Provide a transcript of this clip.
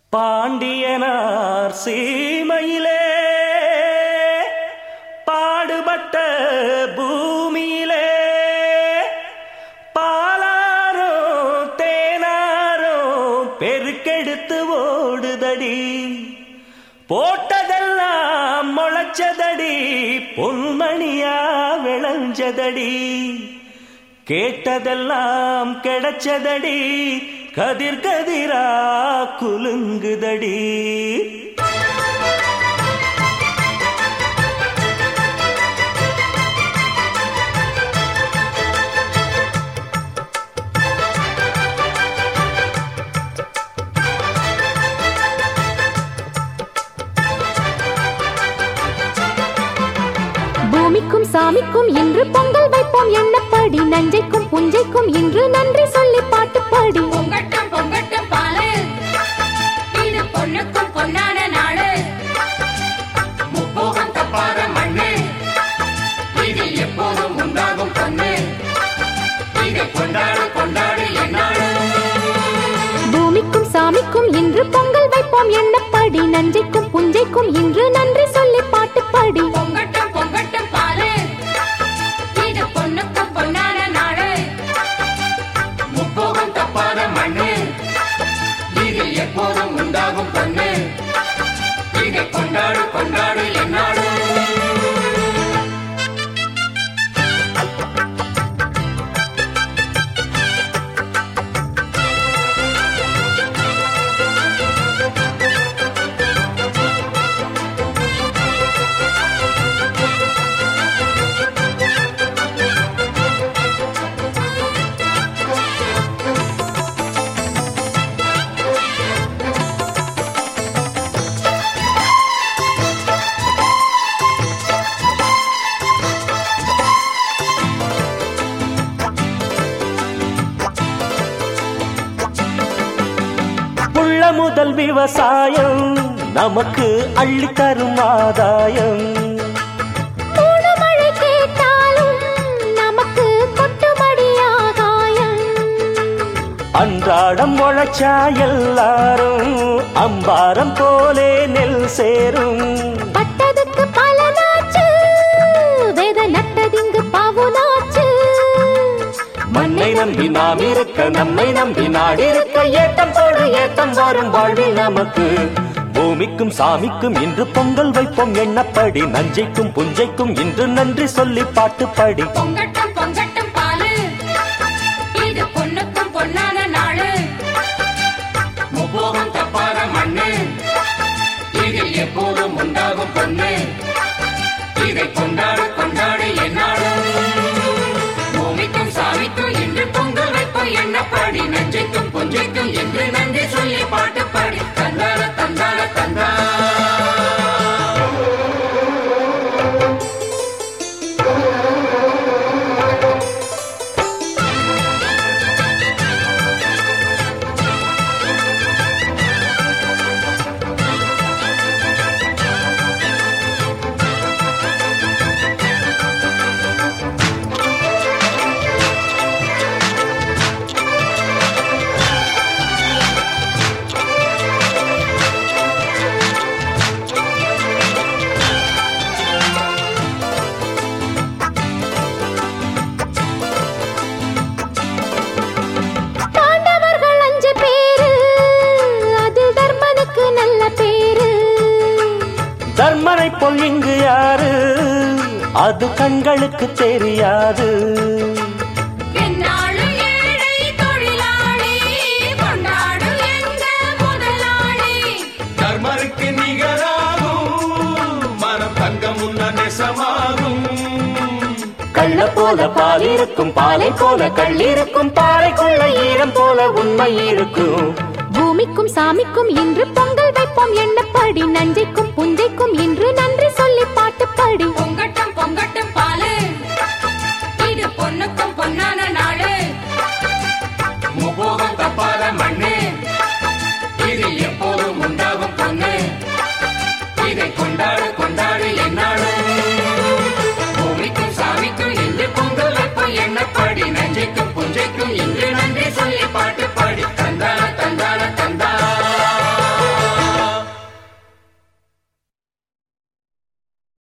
பாண்டியனார் சீமையிலே பாடுபட்ட பூமியிலே பாலாரோ தேனாரோ பெருக்கெடுத்து ஓடுதடி போட்டதெல்லாம் முளைச்சதடி பொன்மணியா விளைஞ்சதடி கேட்டதெல்லாம் கிடைச்சதடி கதிர் கதிரா குலுங்குதடி பூமிக்கும் சாமிக்கும் இன்று பொங்கல் வைப்போம் எண்ணப்படி நஞ்சைக்கும் புஞ்சைக்கும் இன்று நன்றி சொல்லி பாட்டு பாடி பொங்கட்டும் பொங்கட்டும் பாலு இது பொண்ணுக்கும் பொன்னான நாடு முப்போகம் தப்பாத மண்ணு இது எப்போதும் உண்டாகும் பொண்ணு இதை கொண்டாடு கொண்டாடு என்னாடு பூமிக்கும் சாமிக்கும் இன்று பொங்கல் வைப்போம் எண்ணப்படி நஞ்சைக்கும் புஞ்சைக்கும் இன்று நன்றி சொல்லி பாட்டு பாடி பொங்கட்டும் பொங்கட்டும் பாலு இது பொண்ணுக்கும் பொன்னான நாடு முப்போகம் தப்பாத மண்ணு இது எப்போதும் உண்டாகும் பொண்ணு இதை கொண்டாடு கொண்டாடு என்னாடு புள்ள முதல் விவசாயம் நமக்கு அள்ளித்தரும் ஆதாயம் மூணு மழை கேட்டாலும் நமக்கு கொட்டுமடி ஆகாயம் அன்றாடம் உழைச்சா எல்லாரும் அம்பாரம் போலே நெல் சேரும் பட்டதுக்கு பலனாச்சு வேத நட்டதிங்கு பவுனாச்சு மண்ணை நம்பி நாம் இருக்க நம்மை நம்பி நாடிருக்க ஏட்டம் போடு ஏட்டம் வரும் வாழ்வில் நமக்கு பூமிக்கும் சாமிக்கும் இன்று பொங்கல் வைப்போம் எண்ணப்படி நஞ்சைக்கும் புஞ்சைக்கும் இன்று நன்றி சொல்லி பாட்டு பாடி பொங்கட்டும் பொங்கட்டும் பாலு இது பொண்ணுக்கும் பொன்னான நாடு முப்போகம் தப்பாத மண்ணு இதில் எப்போதும் உண்டாகும் பொண்ணு இதை கொண்டாடு கொண்டாடு என்னாடு பூமிக்கும் சாமிக்கும் இன்று பொங்கல் வைப்போம் எண்ணப்பாடி நஞ்சைக்கும் பொஞ்சைக்கும் என்று நன்றி சொல்லி பாட்டு பாடி தந்தால தந்தால தந்தா பாண்டவர்கள் அஞ்சு பேரு அது தர்மனுக்கு நல்ல பேரு தர்மனை போல் இங்கு யாரு அது கண்களுக்கு தெரியாது எந்நாளும் ஏழை தொழிலாளி கொண்டாடு எங்க முதலாளி தர்மருக்கு நிகராகும் மனம் தங்கம் உன்ன நெசமாகும் கள்ள போல பால் இருக்கும் பாலை போல கல் இருக்கும் பாறைக்குள்ள ஈரம் போல உண்மை இருக்கும் பூமிக்கும் சாமிக்கும் இன்று பொங்கல் வைப்போம் எண்ணப்படி நஞ்சைக்கும்